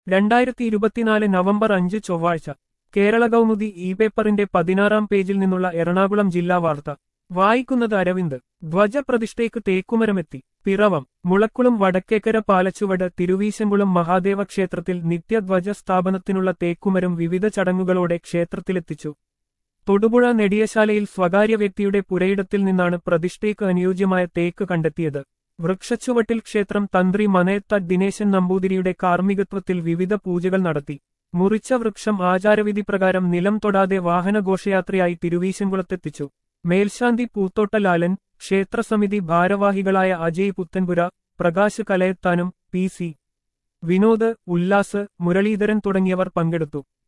രണ്ടായിരത്തി ഇരുപത്തിനാല് നവംബർ അഞ്ച് ചൊവ്വാഴ്ച കേരള കൗമുദി ഇ പേപ്പറിന്റെ പതിനാറാം പേജിൽ നിന്നുള്ള എറണാകുളം ജില്ലാ വാർത്ത വായിക്കുന്നത് അരവിന്ദ് ധ്വജപ്രതിഷ്ഠയ്ക്ക് തേക്കുമരമെത്തി പിറവം മുളക്കുളം വടക്കേക്കര പാലച്ചുവട് തിരുവീശംകുളം മഹാദേവ ക്ഷേത്രത്തിൽ നിത്യധ്വജ സ്ഥാപനത്തിനുള്ള തേക്കുമരം വിവിധ ചടങ്ങുകളോടെ ക്ഷേത്രത്തിലെത്തിച്ചു തൊടുപുഴ നെടിയശാലയിൽ സ്വകാര്യ വ്യക്തിയുടെ പുരയിടത്തിൽ നിന്നാണ് പ്രതിഷ്ഠയ്ക്ക് അനുയോജ്യമായ തേക്ക് കണ്ടെത്തിയത് വൃക്ഷച്ചുവട്ടിൽ ക്ഷേത്രം തന്ത്രി മനയത്ത ദിനേശൻ നമ്പൂതിരിയുടെ കാർമ്മികത്വത്തിൽ വിവിധ പൂജകൾ നടത്തി മുറിച്ച വൃക്ഷം ആചാരവിധി പ്രകാരം നിലം തൊടാതെ വാഹനഘോഷയാത്രയായി തിരുവീശംകുളത്തെത്തിച്ചു മേൽശാന്തി പൂത്തോട്ടലാലൻ ക്ഷേത്രസമിതി ഭാരവാഹികളായ അജയ് പുത്തൻപുര പ്രകാശ് കലയത്താനും പി സി വിനോദ് ഉല്ലാസ് മുരളീധരൻ തുടങ്ങിയവർ പങ്കെടുത്തു